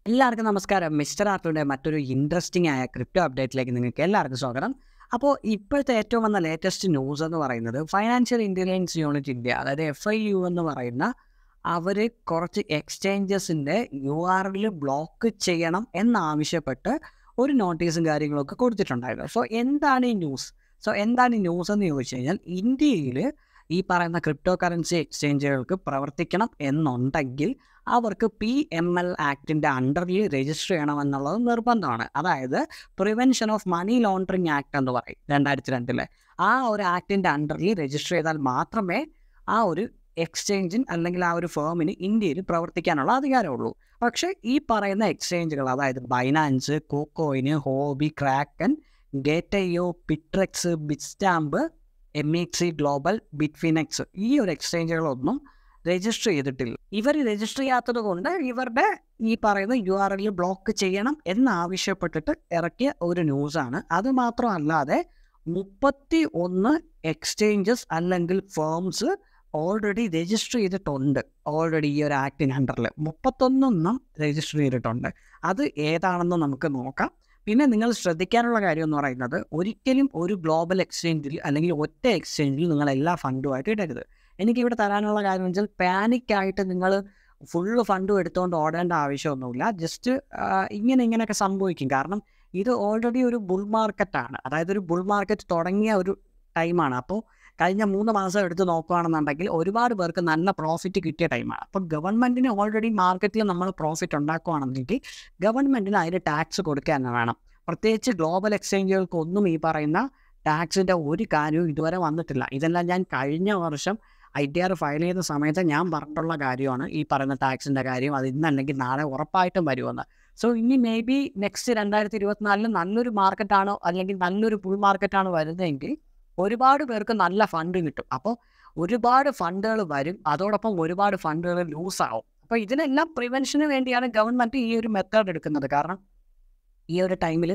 എല്ലാവർക്കും നമസ്കാരം മിസ്റ്റർ ആർട്ടുടെ മറ്റൊരു ഇൻട്രസ്റ്റിംഗ് ആയ ക്രിപ്റ്റോ അപ്ഡേറ്റിലേക്ക് നിങ്ങൾക്ക് എല്ലാവർക്കും സ്വാഗതം അപ്പോൾ ഇപ്പോഴത്തെ ഏറ്റവും വന്ന ലേറ്റസ്റ്റ് ന്യൂസ് എന്ന് പറയുന്നത് ഫൈനാൻഷ്യൽ ഇൻ്റലിജൻസ് യൂണിറ്റ് ഇന്ത്യ അതായത് എഫ് ഐ യു എന്ന് പറയുന്ന അവർ കുറച്ച് എക്സ്ചേഞ്ചസിൻ്റെ യു ആർ എൽ ബ്ലോക്ക് ചെയ്യണം എന്നാവശ്യപ്പെട്ട് ഒരു നോട്ടീസും കാര്യങ്ങളൊക്കെ കൊടുത്തിട്ടുണ്ടായിരുന്നു സോ എന്താണ് ഈ ന്യൂസ് സോ എന്താണ് ഈ ന്യൂസ് എന്ന് ചോദിച്ചു കഴിഞ്ഞാൽ ഇന്ത്യയിൽ ഈ പറയുന്ന ക്രിപ്റ്റോ കറൻസി എക്സ്ചേഞ്ചുകൾക്ക് പ്രവർത്തിക്കണം എന്നുണ്ടെങ്കിൽ അവർക്ക് പി എം എൽ ആക്ടിൻ്റെ അണ്ടറിൽ രജിസ്റ്റർ ചെയ്യണമെന്നുള്ളത് നിർബന്ധമാണ് അതായത് prevention of money laundering act എന്ന് പറയും രണ്ടായിരത്തി രണ്ടിലെ ആ ഒരു ആക്ടിൻ്റെ അണ്ടറിൽ രജിസ്റ്റർ ചെയ്താൽ മാത്രമേ ആ ഒരു എക്സ്ചേഞ്ചിൻ അല്ലെങ്കിൽ ആ ഒരു ഫേമിന് ഇന്ത്യയിൽ പ്രവർത്തിക്കാനുള്ള അധികാരമുള്ളൂ പക്ഷേ ഈ പറയുന്ന എക്സ്ചേഞ്ചുകൾ അതായത് ബൈനാൻസ് കോക്കോയിന് ഹോബി ക്രാക്കൻ ഗേറ്റയോ Bittrex Bitstamp M X global Bitfinex ഈ ഒരു എക്സ്ചേഞ്ചുകളൊന്നും രജിസ്റ്റർ ചെയ്തിട്ടില്ല ഇവർ രജിസ്റ്റർ ചെയ്യാത്തത് കൊണ്ട് ഇവരുടെ ഈ പറയുന്ന യു ആർ എൽ ബ്ലോക്ക് ചെയ്യണം എന്നാവശ്യപ്പെട്ടിട്ട് ഇറക്കിയ ഒരു ന്യൂസാണ് അത് മാത്രമല്ലാതെ മുപ്പത്തി ഒന്ന് എക്സ്ചേഞ്ചസ് അല്ലെങ്കിൽ ഫേംസ് ഓൾറെഡി രജിസ്റ്റർ ചെയ്തിട്ടുണ്ട് ഓൾറെഡി ഈ ഒരു ആക്ടിന് അണ്ടറിൽ മുപ്പത്തൊന്നെണ്ണം രജിസ്റ്റർ ചെയ്തിട്ടുണ്ട് അത് ഏതാണെന്ന് നമുക്ക് നോക്കാം പിന്നെ നിങ്ങൾ ശ്രദ്ധിക്കാനുള്ള കാര്യം എന്ന് പറയുന്നത് ഒരിക്കലും ഒരു ഗ്ലോബൽ എക്സ്ചേഞ്ചിൽ അല്ലെങ്കിൽ ഒറ്റ എക്സ്ചേഞ്ചിൽ നിങ്ങൾ എല്ലാ ഫണ്ടുമായിട്ട് ഇടരുത് എനിക്കിവിടെ തരാനുള്ള കാര്യം വെച്ചാൽ പാനിക്കായിട്ട് നിങ്ങൾ ഫുള്ള് ഫണ്ടും എടുത്തുകൊണ്ട് ഓടേണ്ട ആവശ്യമൊന്നുമില്ല ജസ്റ്റ് ഇങ്ങനെ ഇങ്ങനെയൊക്കെ സംഭവിക്കും കാരണം ഇത് ഓൾറെഡി ഒരു ബുൾ മാർക്കറ്റാണ് അതായത് ഒരു ബുൾ മാർക്കറ്റ് തുടങ്ങിയ ഒരു ടൈമാണ് അപ്പോൾ കഴിഞ്ഞ മൂന്ന് മാസം എടുത്ത് നോക്കുകയാണെന്നുണ്ടെങ്കിൽ ഒരുപാട് പേർക്ക് നല്ല പ്രോഫിറ്റ് കിട്ടിയ ടൈമാണ് അപ്പോൾ ഗവൺമെൻറ്റിന് ഓൾറെഡി മാർക്കറ്റിൽ നമ്മൾ പ്രോഫിറ്റ് ഉണ്ടാക്കുകയാണെന്നുണ്ടെങ്കിൽ ഗവൺമെൻറ്റിന് അതിന് ടാക്സ് കൊടുക്കുക തന്നെ വേണം പ്രത്യേകിച്ച് ഗ്ലോബൽ എക്സ്ചേഞ്ചുകൾക്കൊന്നും ഈ പറയുന്ന ടാക്സിൻ്റെ ഒരു കാര്യവും ഇതുവരെ വന്നിട്ടില്ല ഇതെല്ലാം ഞാൻ കഴിഞ്ഞ വർഷം ഐ ടി ആർ ഫയൽ ചെയ്ത സമയത്ത് ഞാൻ പറഞ്ഞിട്ടുള്ള കാര്യമാണ് ഈ പറയുന്ന ടാക്സിൻ്റെ കാര്യം അത് ഇന്നല്ലെങ്കിൽ നാളെ ഉറപ്പായിട്ടും വരുമെന്ന് സോ ഇനി മേ ബി നെക്സ്റ്റ് രണ്ടായിരത്തി ഇരുപത്തിനാലിൽ നല്ലൊരു മാർക്കറ്റാണോ അല്ലെങ്കിൽ നല്ലൊരു ഫുൾ മാർക്കറ്റാണ് വരുന്നതെങ്കിൽ ഒരുപാട് പേർക്ക് നല്ല ഫണ്ട് കിട്ടും അപ്പോൾ ഒരുപാട് ഫണ്ടുകൾ വരും അതോടൊപ്പം ഒരുപാട് ഫണ്ടുകൾ ലൂസ് ആവും അപ്പോൾ ഇതിനെല്ലാം പ്രിവെൻഷന് വേണ്ടിയാണ് ഗവൺമെൻറ് ഈ ഒരു മെത്തേഡ് എടുക്കുന്നത് കാരണം ഈ ഒരു ടൈമിൽ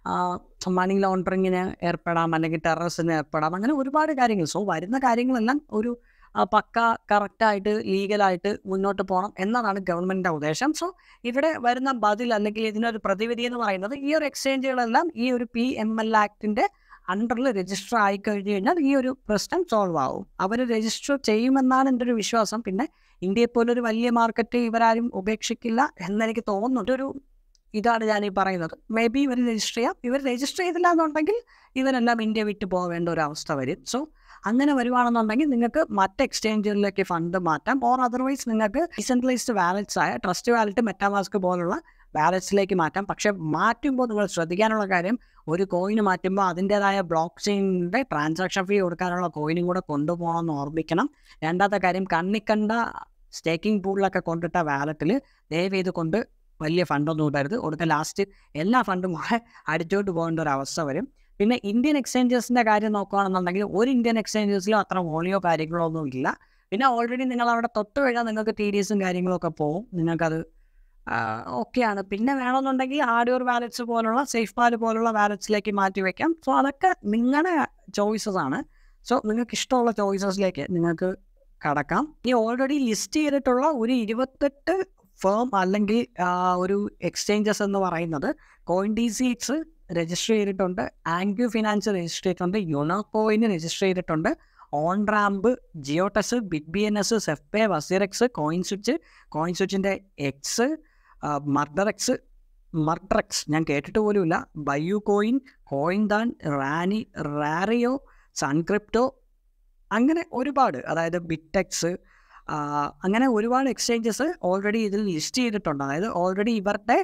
മണി ലോണ്ടറിങ്ങിന് ഏർപ്പെടാം അല്ലെങ്കിൽ ടെററിസിന് ഏർപ്പെടാം അങ്ങനെ ഒരുപാട് കാര്യങ്ങൾ സോ വരുന്ന കാര്യങ്ങളെല്ലാം ഒരു പക്ക കറക്റ്റായിട്ട് ലീഗലായിട്ട് മുന്നോട്ട് പോകണം എന്നതാണ് ഗവൺമെൻറ്റിൻ്റെ ഉദ്ദേശം സോ ഇവിടെ വരുന്ന ബദിൽ അല്ലെങ്കിൽ ഇതിനൊരു പ്രതിവിധി എന്ന് പറയുന്നത് ഈ ഒരു എക്സ്ചേഞ്ചുകളെല്ലാം ഈ ഒരു പി എം എൽ ആക്ടിൻ്റെ അണ്ടറിൽ രജിസ്റ്റർ ആയി കഴിഞ്ഞു കഴിഞ്ഞാൽ ഈ ഒരു പ്രശ്നം സോൾവ് ആവും അവർ രജിസ്റ്റർ ചെയ്യുമെന്നാണ് എൻ്റെ ഒരു വിശ്വാസം പിന്നെ ഇന്ത്യയെ പോലൊരു വലിയ മാർക്കറ്റ് ഇവരാരും ഉപേക്ഷിക്കില്ല എന്നെനിക്ക് തോന്നുന്നുണ്ട് ഒരു ഇതാണ് ഞാൻ ഈ പറയുന്നത് മേ ബി ഇവർ രജിസ്റ്റർ ചെയ്യാം ഇവർ രജിസ്റ്റർ ചെയ്തില്ല എന്നുണ്ടെങ്കിൽ ഇവരെല്ലാം ഇന്ത്യ വിട്ട് പോവേണ്ട ഒരു അവസ്ഥ വരും സോ അങ്ങനെ വരുവാണെന്നുണ്ടെങ്കിൽ നിങ്ങൾക്ക് മറ്റ് എക്സ്ചേഞ്ചുകളിലേക്ക് ഫണ്ട് മാറ്റാം ഓർ അതർവൈസ് നിങ്ങൾക്ക് ഡീസെൻട്രലൈസ്ഡ് വാലറ്റ്സ് ആയ ട്രസ്റ്റ് വാലറ്റ് മെറ്റാമാസ്ക് പോലുള്ള വാലറ്റ്സിലേക്ക് മാറ്റാം പക്ഷേ മാറ്റുമ്പോൾ നിങ്ങൾ ശ്രദ്ധിക്കാനുള്ള കാര്യം ഒരു കോയിന് മാറ്റുമ്പോൾ അതിൻ്റേതായ ബ്ലോക്ക് ചെയിനിൻ്റെ ട്രാൻസാക്ഷൻ ഫീ കൊടുക്കാനുള്ള കോയിനും കൂടെ കൊണ്ടുപോകണമെന്ന് ഓർമ്മിക്കണം രണ്ടാമത്തെ കാര്യം കണ്ണിക്കണ്ട സ്റ്റേക്കിംഗ് പൂളിലൊക്കെ കൊണ്ടിട്ട വാലറ്റിൽ ദയവ് ചെയ്ത് കൊണ്ട് വലിയ ഫണ്ടൊന്നും ഇടരുത് ഒടുക്ക ലാസ്റ്റ് എല്ലാ ഫണ്ടും കൂടെ അടിച്ചോട്ട് പോകേണ്ട ഒരു അവസ്ഥ വരും പിന്നെ ഇന്ത്യൻ എക്സ്ചേഞ്ചസിൻ്റെ കാര്യം നോക്കുകയാണെന്നുണ്ടെങ്കിൽ ഒരു ഇന്ത്യൻ എക്സ്ചേഞ്ചസിലും അത്ര വോളിയോ കാര്യങ്ങളോ ഒന്നും ഇല്ല പിന്നെ ഓൾറെഡി നിങ്ങൾ അവിടെ തൊട്ട് കഴിഞ്ഞാൽ നിങ്ങൾക്ക് ടി ഡി എസും കാര്യങ്ങളൊക്കെ പോകും നിങ്ങൾക്കത് ഓക്കെയാണ് പിന്നെ വേണമെന്നുണ്ടെങ്കിൽ ഹാർഡ്വെയർ വാലറ്റ്സ് പോലുള്ള സേഫ് പാല് പോലുള്ള വാലറ്റ്സിലേക്ക് മാറ്റി വയ്ക്കാം സോ അതൊക്കെ നിങ്ങളുടെ ചോയ്സസ് ആണ് സോ നിങ്ങൾക്ക് ഇഷ്ടമുള്ള ചോയ്സസിലേക്ക് നിങ്ങൾക്ക് കടക്കാം ഈ ഓൾറെഡി ലിസ്റ്റ് ചെയ്തിട്ടുള്ള ഒരു ഇരുപത്തെട്ട് ഫേം അല്ലെങ്കിൽ ഒരു എക്സ്ചേഞ്ചസ് എന്ന് പറയുന്നത് coin D C X register ചെയ്തിട്ടുണ്ട് ആംഗ്യൂ ഫിനാൻസ് രജിസ്റ്റർ ചെയ്തിട്ടുണ്ട് യുണോകോയിന് രജിസ്റ്റർ ചെയ്തിട്ടുണ്ട് on ramp Giottus big B N S ZebPay WazirX coin switch coin സ്വിച്ചിൻ്റെ എക്സ് മർഡറെക്സ് മർഡറെക്സ് ഞാൻ കേട്ടിട്ട് പോലുമില്ല ബയു കോയിൻ കോയിൻ ദാൻ റാനി റാറിയോ സൺക്രിപ്റ്റോ അങ്ങനെ ഒരുപാട് അതായത് ബിറ്റെക്സ് അങ്ങനെ ഒരുപാട് എക്സ്ചേഞ്ചസ് ഓൾറെഡി ഇതിൽ ലിസ്റ്റ് ചെയ്തിട്ടുണ്ട് അതായത് ഓൾറെഡി ഇവരുടെ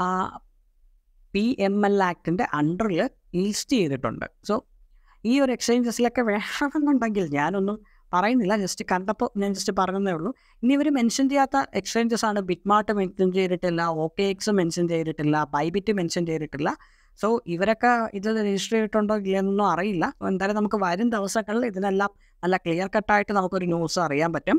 പി എം എൽ ആക്ടിൻ്റെ അണ്ടറിൽ ലിസ്റ്റ് ചെയ്തിട്ടുണ്ട് സോ ഈ ഒരു എക്സ്ചേഞ്ചസിലൊക്കെ വേണമെന്നുണ്ടെങ്കിൽ ഞാനൊന്നും പറയുന്നില്ല ജസ്റ്റ് കണ്ടപ്പോൾ ഞാൻ ജസ്റ്റ് പറഞ്ഞതേ ഉള്ളൂ ഇനി ഇവർ മെൻഷൻ ചെയ്യാത്ത എക്സ്ചേഞ്ചസ് ആണ് ബിറ്റ്മാർട്ട് മെൻഷൻ ചെയ്തിട്ടില്ല ഓക്കെ എക്സ് മെൻഷൻ ചെയ്തിട്ടില്ല ബൈബിറ്റ് മെൻഷൻ ചെയ്തിട്ടില്ല സോ ഇവരൊക്കെ ഇത് രജിസ്റ്റർ ചെയ്തിട്ടുണ്ടോ ഇല്ലെന്നൊന്നും അറിയില്ല എന്തായാലും നമുക്ക് വരും ദിവസങ്ങളിൽ ഇതിനെല്ലാം നല്ല ക്ലിയർ കട്ടായിട്ട് നമുക്കൊരു ന്യൂസ് അറിയാൻ പറ്റും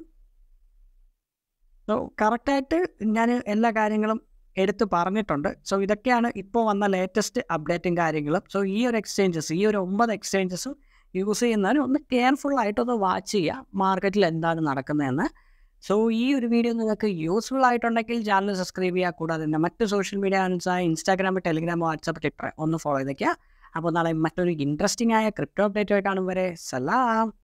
സോ കറക്റ്റായിട്ട് ഞാൻ എല്ലാ കാര്യങ്ങളും എടുത്ത് പറഞ്ഞിട്ടുണ്ട് സോ ഇതൊക്കെയാണ് ഇപ്പോൾ വന്ന ലേറ്റസ്റ്റ് അപ്ഡേറ്റും കാര്യങ്ങളും സോ ഈ ഒരു എക്സ്ചേഞ്ചസ് ഈ ഒരു ഒമ്പത് എക്സ്ചേഞ്ചസും യൂസ് ചെയ്യുന്നവർ ഒന്ന് കെയർഫുൾ ആയിട്ടൊന്ന് വാച്ച് ചെയ്യുക മാർക്കറ്റിൽ എന്താണ് നടക്കുന്നതെന്ന് സോ ഈ ഒരു വീഡിയോ നിങ്ങൾക്ക് യൂസ്ഫുൾ ആയിട്ടുണ്ടെങ്കിൽ ചാനൽ സബ്സ്ക്രൈബ് ചെയ്യുക കൂടാതെ തന്നെ മറ്റ് സോഷ്യൽ മീഡിയ ആൻസായ ഇൻസ്റ്റാഗ്രാം ടെലിഗ്രാം വാട്സപ്പ് ട്വിറ്റർ ഒന്ന് ഫോളോ ചെയ്തേക്കുക അപ്പോൾ നാളെ മറ്റൊരു ഇൻട്രസ്റ്റിംഗ് ആയ ക്രിപ്റ്റോ അപ്ഡേറ്റ് ആയിട്ട് കാണും വരെ സലാം